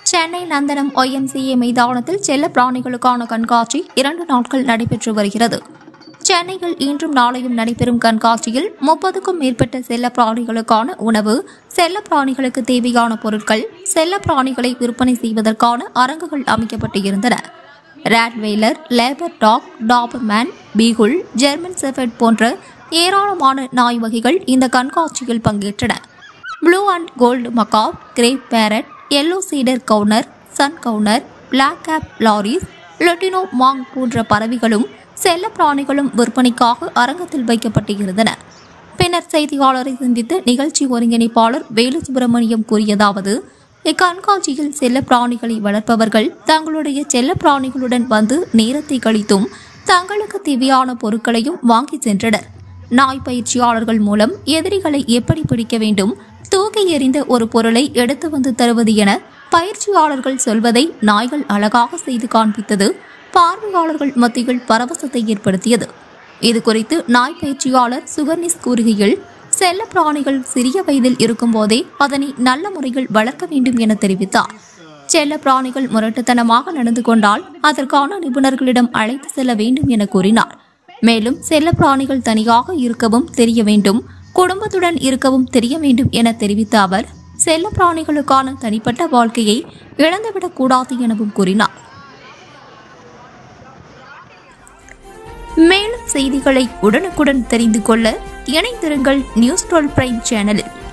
சென்னை நந்தனம் YMCA மைதானத்தில் செல்ல பிராணிகளுக்கான கண்காட்சி இரண்டு நாட்கள் நடைபெற்று வருகிறது சென்னையில் இன்றும் நாளையும் நடைபெறும் கண்காட்சியில் முப்பதுக்கும் மேற்பட்ட செல்ல பிராணிகளுக்கான உணவு செல்ல பிராணிகளுக்கு தேவையான பொருட்கள் செல்ல பிராணிகளை விற்பனை செய்வதற்கான அரங்குகள் அமைக்கப்பட்டு இருந்தன rottweiler labrador doberman beagle German shepherd போன்ற ஏராளமான நாய் வகைகள் இந்த கண்காட்சியில் பங்கேற்றன blue and gold macaw grey parrot yellow sided conure sun conure black cap lories lutino மாங் போன்ற பறவைகளும் செல்ல பிராணிகளும் விற்பனைக்காக அரங்கத்தில் வைக்கப்பட்டு இருந்தன பின்னர் செய்தியாளரை சந்தித்த நிகழ்ச்சி ஒருங்கிணைப்பாளர் வேலு சுப்பிரமணியம் கூறியதாவது இக்கண்காட்சியில் செல்ல பிராணிகளை வளர்ப்பவர்கள் தங்களுடைய செல்ல பிராணிகளுடன் வந்து நேரத்தை கழித்தும் தங்களுக்கு தேவையான பொருட்களையும் வாங்கி சென்றனர் நாய் பயிற்சியாளர்கள் மூலம் எதிரிகளை எப்படி பிடிக்க வேண்டும் தூக்கி எறிந்த ஒரு பொருளை எடுத்து வந்து தருவது என பயிற்சியாளர்கள் சொல்வதை நாய்கள் அழகாக செய்து காண்பித்தது பார்வையாளர்கள் மத்தியில் பரவசத்தை ஏற்படுத்தியது இது குறித்து நாய் பயிற்சியாளர் சுகர்னிஸ் கூறுகையில் செல்ல பிராணிகள் சிறிய வயதில் இருக்கும்போதே அதனை நல்ல முறையில் வளர்க்க வேண்டும் என தெரிவித்தார் செல்ல பிராணிகள் முரட்டுத்தனமாக நடந்து கொண்டால் அதற்கான நிபுணர்களிடம் அழைத்து செல்ல வேண்டும் என கூறினார் மேலும் செல்ல பிராணிகள் தனியாக இருக்கவும் தெரிய வேண்டும் குடும்பத்துடன் இருக்கவும் தெரிய வேண்டும் என தெரிவித்த அவர் செல்ல பிராணிகளுக்கான தனிப்பட்ட வாழ்க்கையை இழந்துவிடக் கூடாது எனவும் கூறினார் மேலும் செய்திகளை உடனுக்குடன் தெரிந்து கொள்ள இணைந்திருங்கள் நியூஸ் டுவெல் பிரைம் சேனலில்